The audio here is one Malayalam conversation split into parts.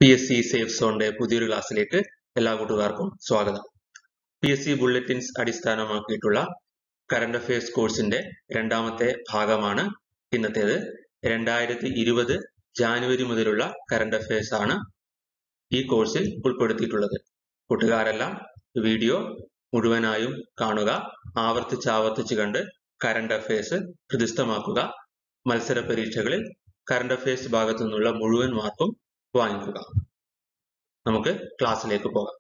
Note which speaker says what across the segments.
Speaker 1: പി എസ് സി സേഫ് സോണിന്റെ പുതിയൊരു ക്ലാസ്സിലേക്ക് എല്ലാ കൂട്ടുകാർക്കും സ്വാഗതം പി എസ് സി ബുള്ളറ്റിൻസ് അടിസ്ഥാനമാക്കിയിട്ടുള്ള കറണ്ട് അഫയേഴ്സ് കോഴ്സിന്റെ രണ്ടാമത്തെ ഭാഗമാണ് ഇന്നത്തേത് രണ്ടായിരത്തി ഇരുപത് ജാനുവരി മുതലുള്ള കറണ്ട് അഫയേഴ്സ് ആണ് ഈ കോഴ്സിൽ ഉൾപ്പെടുത്തിയിട്ടുള്ളത് കൂട്ടുകാരെല്ലാം വീഡിയോ മുഴുവനായും കാണുക ആവർത്തിച്ച് ആവർത്തിച്ച് കണ്ട് കറണ്ട് അഫയേഴ്സ് ഹൃദിസ്ഥമാക്കുക മത്സര പരീക്ഷകളിൽ കറണ്ട് അഫയേഴ്സ് ഭാഗത്തു നിന്നുള്ള മുഴുവൻ മാർക്കും വാങ്ങിക്കുക നമുക്ക് ക്ലാസ്സിലേക്ക് പോകാം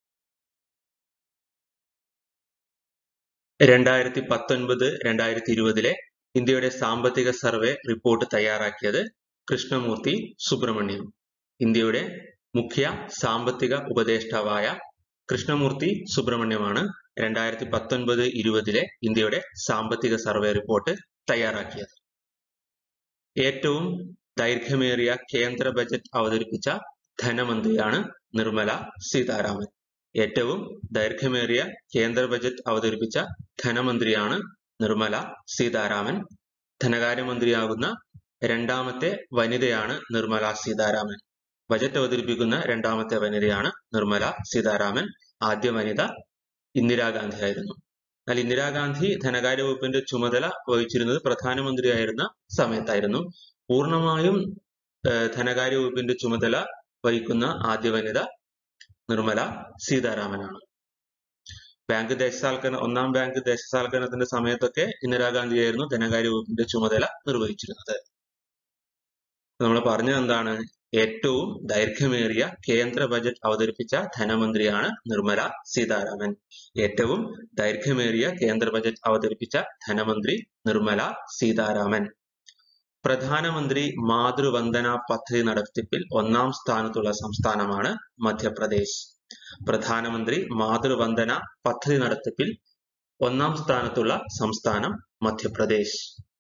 Speaker 1: രണ്ടായിരത്തി പത്തൊൻപത് രണ്ടായിരത്തി ഇരുപതിലെ ഇന്ത്യയുടെ സാമ്പത്തിക സർവേ റിപ്പോർട്ട് തയ്യാറാക്കിയത് കൃഷ്ണമൂർത്തി സുബ്രഹ്മണ്യം ഇന്ത്യയുടെ മുഖ്യ സാമ്പത്തിക ഉപദേഷ്ടാവായ കൃഷ്ണമൂർത്തി സുബ്രഹ്മണ്യമാണ് രണ്ടായിരത്തി പത്തൊൻപത് ഇരുപതിലെ ഇന്ത്യയുടെ സാമ്പത്തിക സർവേ റിപ്പോർട്ട് തയ്യാറാക്കിയത് ഏറ്റവും ദൈർഘ്യമേറിയ കേന്ദ്ര ബജറ്റ് അവതരിപ്പിച്ച ധനമന്ത്രിയാണ് നിർമ്മല സീതാരാമൻ ഏറ്റവും ദൈർഘ്യമേറിയ കേന്ദ്ര ബജറ്റ് അവതരിപ്പിച്ച ധനമന്ത്രിയാണ് നിർമ്മല സീതാരാമൻ ധനകാര്യമന്ത്രിയാകുന്ന രണ്ടാമത്തെ വനിതയാണ് നിർമ്മല സീതാരാമൻ ബജറ്റ് അവതരിപ്പിക്കുന്ന രണ്ടാമത്തെ വനിതയാണ് നിർമ്മല സീതാരാമൻ ആദ്യ വനിത ഇന്ദിരാഗാന്ധി ആയിരുന്നു എന്നാൽ ഇന്ദിരാഗാന്ധി ധനകാര്യ വകുപ്പിന്റെ ചുമതല വഹിച്ചിരുന്നത് പ്രധാനമന്ത്രിയായിരുന്ന സമയത്തായിരുന്നു പൂർണ്ണമായും ധനകാര്യ വകുപ്പിന്റെ ചുമതല വഹിക്കുന്ന ആദ്യ വനിത നിർമ്മല സീതാരാമനാണ് ബാങ്ക് ദേശസാൽക്കരണ ഒന്നാം ബാങ്ക് ദേശസാൽക്കരണത്തിന്റെ സമയത്തൊക്കെ ഇന്ദിരാഗാന്ധിയായിരുന്നു ധനകാര്യ വകുപ്പിന്റെ ചുമതല നിർവഹിച്ചിരുന്നത് നമ്മൾ പറഞ്ഞത് എന്താണ് ഏറ്റവും ദൈർഘ്യമേറിയ കേന്ദ്ര ബജറ്റ് അവതരിപ്പിച്ച ധനമന്ത്രിയാണ് നിർമ്മല സീതാരാമൻ ഏറ്റവും ദൈർഘ്യമേറിയ കേന്ദ്ര ബജറ്റ് അവതരിപ്പിച്ച ധനമന്ത്രി നിർമ്മല സീതാരാമൻ പ്രധാനമന്ത്രി മാതൃവന്ദന പദ്ധതി നടത്തിപ്പിൽ ഒന്നാം സ്ഥാനത്തുള്ള സംസ്ഥാനമാണ് മധ്യപ്രദേശ് പ്രധാനമന്ത്രി മാതൃവന്ദന പദ്ധതി നടത്തിപ്പിൽ ഒന്നാം സ്ഥാനത്തുള്ള സംസ്ഥാനം മധ്യപ്രദേശ്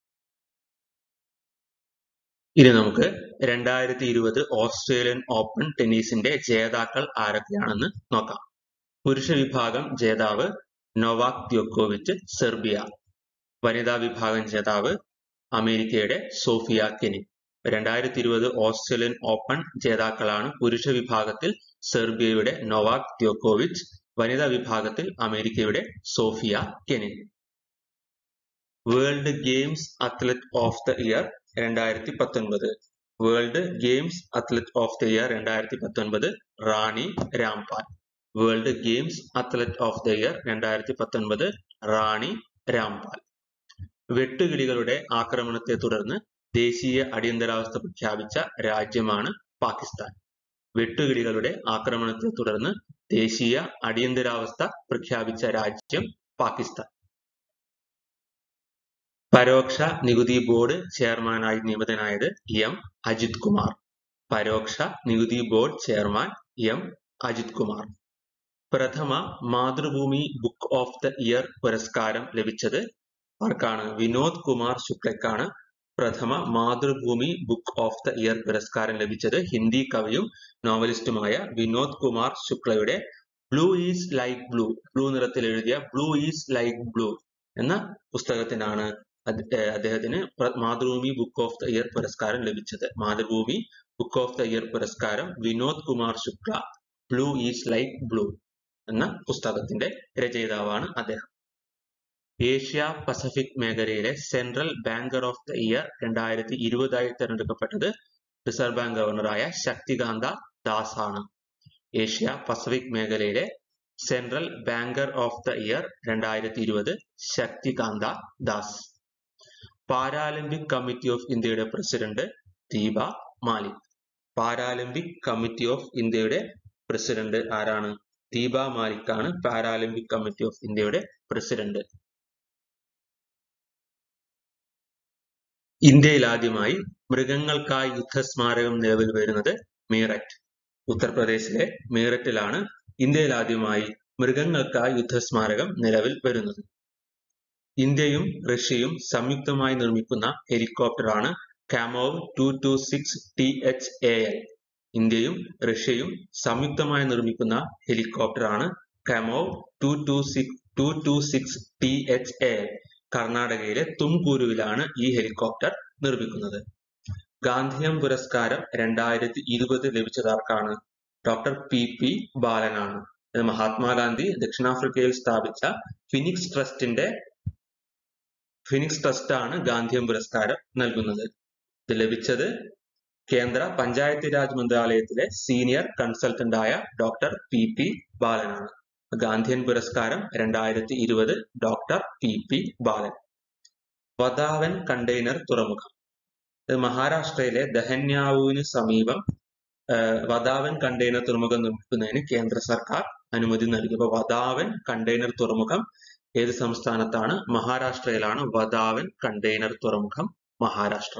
Speaker 1: ഇനി നമുക്ക് രണ്ടായിരത്തി ഇരുപത് ഓസ്ട്രേലിയൻ ഓപ്പൺ ടെന്നീസിന്റെ ജേതാക്കൾ ആരൊക്കെയാണെന്ന് നോക്കാം പുരുഷ വിഭാഗം ജേതാവ് നൊവാക് ദ്യോക്കോവിച്ച് സെർബിയ വനിതാ വിഭാഗം ജേതാവ് അമേരിക്കയുടെ സോഫിയ കെനി രണ്ടായിരത്തി ഇരുപത് ഓസ്ട്രേലിയൻ ഓപ്പൺ ജേതാക്കളാണ് പുരുഷ വിഭാഗത്തിൽ സെർബിയയുടെ നൊവാക് ദ്യോക്കോവിച്ച് വനിതാ വിഭാഗത്തിൽ അമേരിക്കയുടെ Sofia Kenin world games athlete of the year രണ്ടായിരത്തി പത്തൊൻപത് world games athlete of the year രണ്ടായിരത്തി പത്തൊൻപത് Rani Rampal world games athlete of the year രണ്ടായിരത്തി പത്തൊൻപത് റാണി രാംപാൽ വെട്ടുകിളികളുടെ ആക്രമണത്തെ തുടർന്ന് ദേശീയ അടിയന്തരാവസ്ഥ പ്രഖ്യാപിച്ച രാജ്യമാണ് പാകിസ്ഥാൻ വെട്ടുകിളികളുടെ ആക്രമണത്തെ തുടർന്ന് ദേശീയ അടിയന്തരാവസ്ഥ പ്രഖ്യാപിച്ച രാജ്യം പാകിസ്ഥാൻ പരോക്ഷ നികുതി ബോർഡ് ചെയർമാനായി നിയമിതനായത് എം അജിത് കുമാർ പരോക്ഷ നികുതി board chairman M Ajith Kumar പ്രഥമ Mathrubhumi book of the year പുരസ്കാരം ലഭിച്ചത് ആർക്കാണ് വിനോദ് കുമാർ ശുക്ലയ്ക്കാണ് പ്രഥമ Mathrubhumi book of the year പുരസ്കാരം ലഭിച്ചത് ഹിന്ദി കവിയും നോവലിസ്റ്റുമായ വിനോദ് കുമാർ ശുക്ലയുടെ blue is like blue blue നിറത്തിൽ എഴുതിയ ബ്ലൂ ഈസ് ലൈക്ക് ബ്ലൂ എന്ന പുസ്തകത്തിനാണ് അദ്ദേഹത്തിന് Mathrubhumi book of the year പുരസ്കാരം ലഭിച്ചത് Mathrubhumi book of the year പുരസ്കാരം Vinod Kumar Shukla blue is like blue എന്ന പുസ്തകത്തിന്റെ രചയിതാവാണ് അദ്ദേഹം ഏഷ്യ പസഫിക് മേഖലയിലെ central banker of the year രണ്ടായിരത്തി ഇരുപതായി തിരഞ്ഞെടുക്കപ്പെട്ടത് റിസർവ് ബാങ്ക് ഗവർണറായ ശക്തികാന്ത ദാസ് ആണ് ഏഷ്യ പസഫിക് മേഖലയിലെ central banker of the year രണ്ടായിരത്തി ഇരുപത് Shaktikanta Das Paralympic committee of ഇന്ത്യയുടെ president Deepa Malik Paralympic committee of ഇന്ത്യയുടെ പ്രസിഡന്റ് ആരാണ് ദീപ മാലിക് ആണ് പാരാലിമ്പിക് കമ്മിറ്റി ഓഫ് ഇന്ത്യയുടെ പ്രസിഡന്റ് ഇന്ത്യയിൽ ആദ്യമായി മൃഗങ്ങൾക്കായി യുദ്ധസ്മാരകം നിലവിൽ വരുന്നത് മീററ്റ് ഉത്തർപ്രദേശിലെ മീററ്റിലാണ് ഇന്ത്യയിൽ ആദ്യമായി മൃഗങ്ങൾക്കായി യുദ്ധസ്മാരകം നിലവിൽ വരുന്നത് ഇന്ത്യയും റഷ്യയും സംയുക്തമായി നിർമ്മിക്കുന്ന ഹെലികോപ്റ്ററാണ് Kamov two two six T H A L ഇന്ത്യയും റഷ്യയും സംയുക്തമായി നിർമ്മിക്കുന്ന ഹെലികോപ്റ്ററാണ് Kamov two two six two two six T H A L കർണാടകയിലെ തുംകൂരുവിലാണ് ഈ ഹെലികോപ്റ്റർ നിർമ്മിക്കുന്നത് ഗാന്ധിയം പുരസ്കാരം രണ്ടായിരത്തി ഇരുപത് ലഭിച്ചതാർക്കാണ് ഡോക്ടർ പി പി ബാലനാണ് ഇത് മഹാത്മാഗാന്ധി ദക്ഷിണാഫ്രിക്കയിൽ സ്ഥാപിച്ച ഫിനിക്സ് ട്രസ്റ്റിന്റെ ഫിനിക്സ് ട്രസ്റ്റ് ആണ് ഗാന്ധിയം പുരസ്കാരം നൽകുന്നത് ഇത് ലഭിച്ചത് കേന്ദ്ര പഞ്ചായത്ത് രാജ് മന്ത്രാലയത്തിലെ സീനിയർ കൺസൾട്ടന്റ് ആയ ഡോക്ടർ പി പി ബാലനാണ് ഗാന്ധിയൻ പുരസ്കാരം രണ്ടായിരത്തി ഇരുപത് doctor P P Balan Vadhavan container തുറമുഖം ഇത് മഹാരാഷ്ട്രയിലെ ദഹന്യാവുവിന് സമീപം വദാവൻ കണ്ടെയ്നർ തുറമുഖം നിർമ്മിക്കുന്നതിന് കേന്ദ്ര സർക്കാർ അനുമതി നൽകി അപ്പൊ വദാവൻ കണ്ടെയ്നർ തുറമുഖം ഏത് സംസ്ഥാനത്താണ് മഹാരാഷ്ട്രയിലാണ് വദാവൻ കണ്ടെയ്നർ തുറമുഖം മഹാരാഷ്ട്ര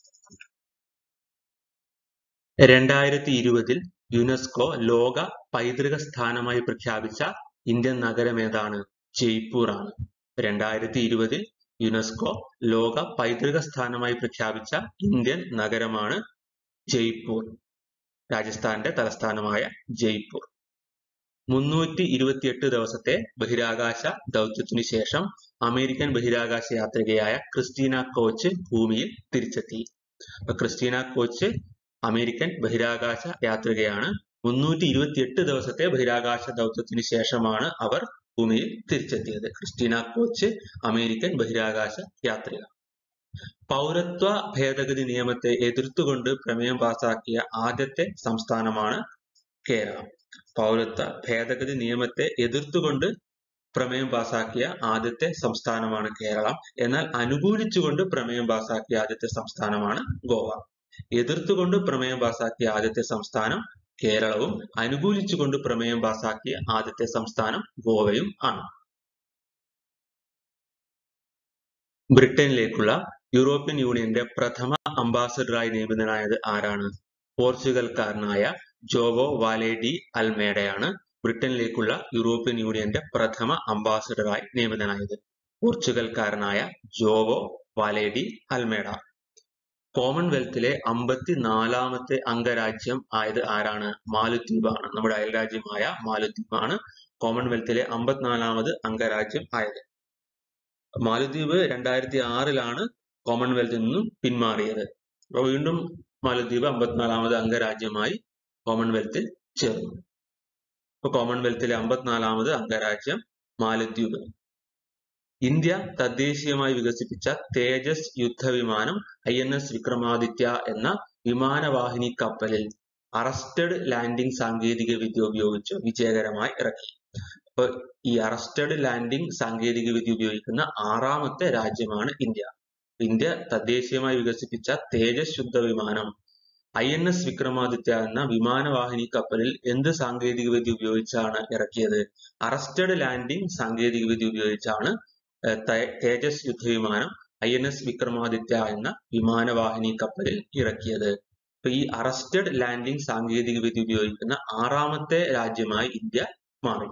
Speaker 1: രണ്ടായിരത്തി ഇരുപതിൽ യുനെസ്കോ ലോക പൈതൃക സ്ഥാനമായി പ്രഖ്യാപിച്ച ഇന്ത്യൻ നഗരം ഏതാണ് ജയ്പൂർ ആണ് രണ്ടായിരത്തി ഇരുപതിൽ യുനെസ്കോ ലോക പൈതൃക സ്ഥാനമായി പ്രഖ്യാപിച്ച ഇന്ത്യൻ നഗരമാണ് ജയ്പൂർ രാജസ്ഥാന്റെ തലസ്ഥാനമായ ജയ്പൂർ മുന്നൂറ്റി ഇരുപത്തിയെട്ട് ദിവസത്തെ ബഹിരാകാശ ദൗത്യത്തിനു ശേഷം അമേരിക്കൻ ബഹിരാകാശ യാത്രികയായ ക്രിസ്റ്റീന കോച്ച് ഭൂമിയിൽ തിരിച്ചെത്തി അപ്പൊ ക്രിസ്റ്റീന കോച്ച് അമേരിക്കൻ ബഹിരാകാശ യാത്രികയാണ് മുന്നൂറ്റി ഇരുപത്തിയെട്ട് ദിവസത്തെ ബഹിരാകാശ ദൗത്യത്തിന് ശേഷമാണ് അവർ ഭൂമിയിൽ തിരിച്ചെത്തിയത് ക്രിസ്റ്റീന കോച്ച് അമേരിക്കൻ ബഹിരാകാശ യാത്രിക പൗരത്വ ഭേദഗതി നിയമത്തെ എതിർത്തുകൊണ്ട് പ്രമേയം പാസാക്കിയ ആദ്യത്തെ സംസ്ഥാനമാണ് കേരളം പൗരത്വ ഭേദഗതി നിയമത്തെ എതിർത്തുകൊണ്ട് പ്രമേയം പാസാക്കിയ ആദ്യത്തെ സംസ്ഥാനമാണ് കേരളം എന്നാൽ അനുകൂലിച്ചുകൊണ്ട് പ്രമേയം പാസാക്കിയ ആദ്യത്തെ സംസ്ഥാനമാണ് ഗോവ എതിർത്തുകൊണ്ട് പ്രമേയം പാസാക്കിയ ആദ്യത്തെ സംസ്ഥാനം കേരളവും അനുകൂലിച്ചുകൊണ്ട് പ്രമേയം പാസാക്കിയ ആദ്യത്തെ സംസ്ഥാനം ഗോവയും ആണ് ബ്രിട്ടനിലേക്കുള്ള യൂറോപ്യൻ യൂണിയന്റെ പ്രഥമ അംബാസഡറായി നിയമിതനായത് ആരാണ് പോർച്ചുഗൽക്കാരനായ ജോവോ വാലേഡി അൽമേഡയാണ് ബ്രിട്ടനിലേക്കുള്ള യൂറോപ്യൻ യൂണിയന്റെ പ്രഥമ അംബാസഡറായി നിയമിതനായത് പോർച്ചുഗൽക്കാരനായ ജോവോ വാലേഡി അൽമേഡ കോമൺവെൽത്തിലെ അമ്പത്തിനാലാമത്തെ അംഗരാജ്യം ആയത് ആരാണ് മാലദ്വീപാണ് നമ്മുടെ അയൽരാജ്യമായ മാലദ്വീപാണ് കോമൺവെൽത്തിലെ അമ്പത്തിനാലാമത് അംഗരാജ്യം ആയത് മാലദ്വീപ് രണ്ടായിരത്തി ആറിലാണ് കോമൺവെൽത്തിൽ നിന്നും പിന്മാറിയത് അപ്പൊ വീണ്ടും മാലദ്വീപ് അമ്പത്തിനാലാമത് അംഗരാജ്യമായി കോമൺവെൽത്തിൽ ചേർന്നു ഇപ്പൊ കോമൺവെൽത്തിലെ അമ്പത്തിനാലാമത് അംഗരാജ്യം മാലദ്വീപ് ഇന്ത്യ തദ്ദേശീയമായി വികസിപ്പിച്ച തേജസ് യുദ്ധവിമാനം ഐ എൻ എസ് വിക്രമാദിത്യ എന്ന വിമാനവാഹിനി കപ്പലിൽ അറസ്റ്റഡ് ലാൻഡിംഗ് സാങ്കേതിക വിദ്യ ഉപയോഗിച്ച് വിജയകരമായി ഇറക്കി അപ്പൊ ഈ അറസ്റ്റഡ് ലാൻഡിംഗ് സാങ്കേതിക വിദ്യ ഉപയോഗിക്കുന്ന ആറാമത്തെ രാജ്യമാണ് ഇന്ത്യ ഇന്ത്യ തദ്ദേശീയമായി വികസിപ്പിച്ച തേജസ് യുദ്ധവിമാനം ഐ എൻ എസ് വിക്രമാദിത്യ എന്ന വിമാനവാഹിനി കപ്പലിൽ എന്ത് സാങ്കേതിക വിദ്യ ഉപയോഗിച്ചാണ് ഇറക്കിയത് അറസ്റ്റഡ് ലാൻഡിംഗ് സാങ്കേതിക വിദ്യ ഉപയോഗിച്ചാണ് തേജസ് യുദ്ധവിമാനം ഐ എൻ എസ് വിക്രമാദിത്യ എന്ന വിമാനവാഹിനി കപ്പലിൽ ഇറക്കിയത് അപ്പൊ ഈ അറസ്റ്റഡ് ലാൻഡിംഗ് സാങ്കേതിക വിദ്യ ഉപയോഗിക്കുന്ന ആറാമത്തെ രാജ്യമായി ഇന്ത്യ മാറി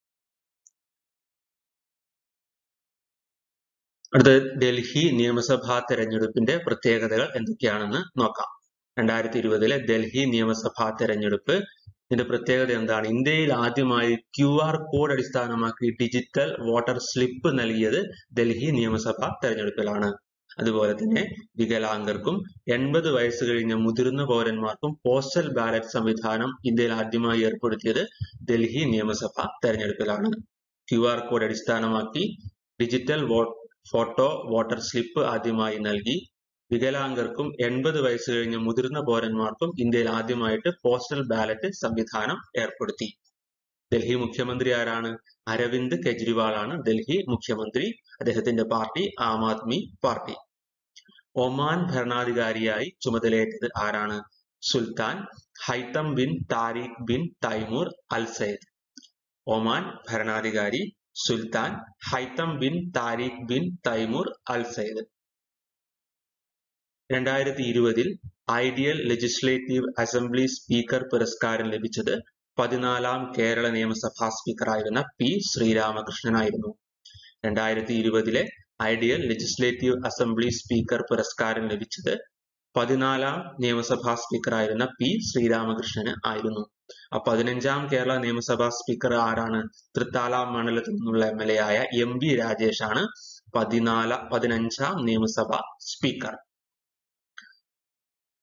Speaker 1: അടുത്തത് ഡൽഹി നിയമസഭാ തെരഞ്ഞെടുപ്പിന്റെ പ്രത്യേകതകൾ എന്തൊക്കെയാണെന്ന് നോക്കാം രണ്ടായിരത്തി ഇരുപതിലെ ഡൽഹി നിയമസഭാ തെരഞ്ഞെടുപ്പ് ഇതിന്റെ പ്രത്യേകത എന്താണ് ഇന്ത്യയിൽ ആദ്യമായി ക്യു ആർ കോഡ് അടിസ്ഥാനമാക്കി ഡിജിറ്റൽ വോട്ടർ സ്ലിപ്പ് നൽകിയത് ഡൽഹി നിയമസഭാ തെരഞ്ഞെടുപ്പിലാണ് അതുപോലെ തന്നെ വികലാംഗർക്കും എൺപത് വയസ്സ് കഴിഞ്ഞ മുതിർന്ന പൗരന്മാർക്കും പോസ്റ്റൽ ബാലറ്റ് സംവിധാനം ഇന്ത്യയിൽ ആദ്യമായി ഏർപ്പെടുത്തിയത് ഡൽഹി നിയമസഭാ തെരഞ്ഞെടുപ്പിലാണ് ക്യു ആർ കോഡ് അടിസ്ഥാനമാക്കി ഡിജിറ്റൽ ഫോട്ടോ വോട്ടർ സ്ലിപ്പ് ആദ്യമായി നൽകി വികലാംഗർക്കും എൺപത് വയസ്സ് കഴിഞ്ഞ മുതിർന്ന പൗരന്മാർക്കും ഇന്ത്യയിൽ ആദ്യമായിട്ട് പോസ്റ്റൽ ബാലറ്റ് സംവിധാനം ഏർപ്പെടുത്തി ഡൽഹി മുഖ്യമന്ത്രി ആരാണ് അരവിന്ദ് കെജ്രിവാൾ ആണ് ഡൽഹി മുഖ്യമന്ത്രി അദ്ദേഹത്തിന്റെ party Aam Aadmi party Oman ഭരണാധികാരിയായി ചുമതലയേറ്റത് ആരാണ് Sultan Haitham bin Tariq bin Taimur Al Said Oman ഭരണാധികാരി Sultan Haitham bin Tariq bin Taimur Al Said രണ്ടായിരത്തി ഇരുപതിൽ ഐഡിയൽ ലെജിസ്ലേറ്റീവ് അസംബ്ലി സ്പീക്കർ പുരസ്കാരം ലഭിച്ചത് പതിനാലാം കേരള നിയമസഭാ സ്പീക്കറായിരുന്ന പി ശ്രീരാമകൃഷ്ണനായിരുന്നു രണ്ടായിരത്തി ഇരുപതിലെ ഐഡിയൽ ലെജിസ്ലേറ്റീവ് അസംബ്ലി സ്പീക്കർ പുരസ്കാരം ലഭിച്ചത് പതിനാലാം നിയമസഭാ സ്പീക്കറായിരുന്ന പി ശ്രീരാമകൃഷ്ണന് ആയിരുന്നു ആ പതിനഞ്ചാം കേരള നിയമസഭാ സ്പീക്കർ ആരാണ് തൃത്താല മണ്ഡലത്തിൽ നിന്നുള്ള എം എൽ എ ആയ എം വി രാജേഷ് ആണ് പതിനാല പതിനഞ്ചാം നിയമസഭാ സ്പീക്കർ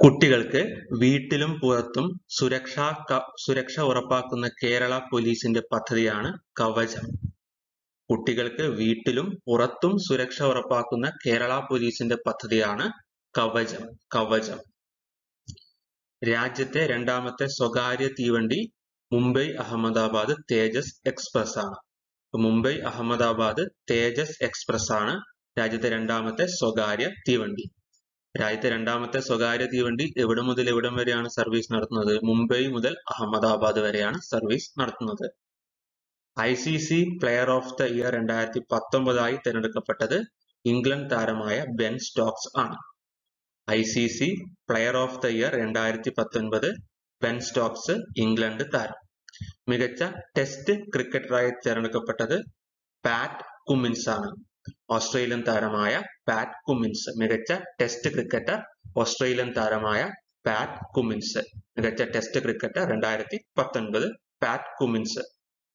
Speaker 1: കുട്ടികൾക്ക് വീട്ടിലും പുറത്തും സുരക്ഷാ ക- സുരക്ഷ ഉറപ്പാക്കുന്ന കേരള പോലീസിന്റെ പദ്ധതിയാണ് കവചം കുട്ടികൾക്ക് വീട്ടിലും പുറത്തും സുരക്ഷ ഉറപ്പാക്കുന്ന കേരള പോലീസിന്റെ പദ്ധതിയാണ് കവചം കവചം രാജ്യത്തെ രണ്ടാമത്തെ സ്വകാര്യ തീവണ്ടി മുംബൈ അഹമ്മദാബാദ് തേജസ് എക്സ്പ്രസ് ആണ് അപ്പൊ മുംബൈ അഹമ്മദാബാദ് തേജസ് എക്സ്പ്രസ് ആണ് രാജ്യത്തെ രണ്ടാമത്തെ സ്വകാര്യ തീവണ്ടി രാജ്യത്തെ രണ്ടാമത്തെ സ്വകാര്യ തീവണ്ടി എവിടെ മുതൽ എവിടം വരെയാണ് സർവീസ് നടത്തുന്നത് മുംബൈ മുതൽ അഹമ്മദാബാദ് വരെയാണ് സർവീസ് നടത്തുന്നത് I C C player of the year രണ്ടായിരത്തി പത്തൊമ്പതായി തിരഞ്ഞെടുക്കപ്പെട്ടത് ഇംഗ്ലണ്ട് താരമായ ബെൻ സ്റ്റോക്സ് ആണ് I C C player of the year രണ്ടായിരത്തി പത്തൊൻപത് ബെൻ സ്റ്റോക്സ് ഇംഗ്ലണ്ട് താരം മികച്ച ടെസ്റ്റ് ക്രിക്കറ്ററായി തിരഞ്ഞെടുക്കപ്പെട്ടത് പാറ്റ് കുമിൻസ് ആണ് ഓസ്ട്രേലിയൻ താരമായ പാറ്റ് കുമിൻസ് മികച്ച ടെസ്റ്റ് ക്രിക്കറ്റർ ഓസ്ട്രേലിയൻ താരമായ പാറ്റ് കുമിൻസ് മികച്ച ടെസ്റ്റ് ക്രിക്കറ്റർ രണ്ടായിരത്തി പത്തൊൻപത് പാറ്റ് കുമിൻസ്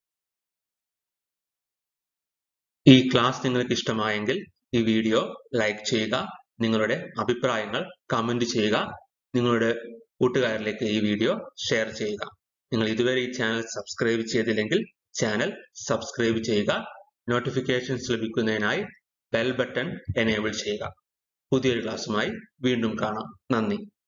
Speaker 1: ഈ ക്ലാസ് നിങ്ങൾക്ക് ഇഷ്ടമായെങ്കിൽ ഈ വീഡിയോ ലൈക്ക് ചെയ്യുക നിങ്ങളുടെ അഭിപ്രായങ്ങൾ കമന്റ് ചെയ്യുക നിങ്ങളുടെ കൂട്ടുകാരിലേക്ക് ഈ വീഡിയോ ഷെയർ ചെയ്യുക നിങ്ങൾ ഇതുവരെ ഈ ചാനൽ സബ്സ്ക്രൈബ് ചെയ്തില്ലെങ്കിൽ ചാനൽ സബ്സ്ക്രൈബ് ചെയ്യുക നോട്ടിഫിക്കേഷൻസ് ലഭിക്കുന്നതിനായി ബെൽ ബട്ടൺ എനേബിൾ ചെയ്യുക പുതിയൊരു ക്ലാസ്സുമായി വീണ്ടും കാണാം നന്ദി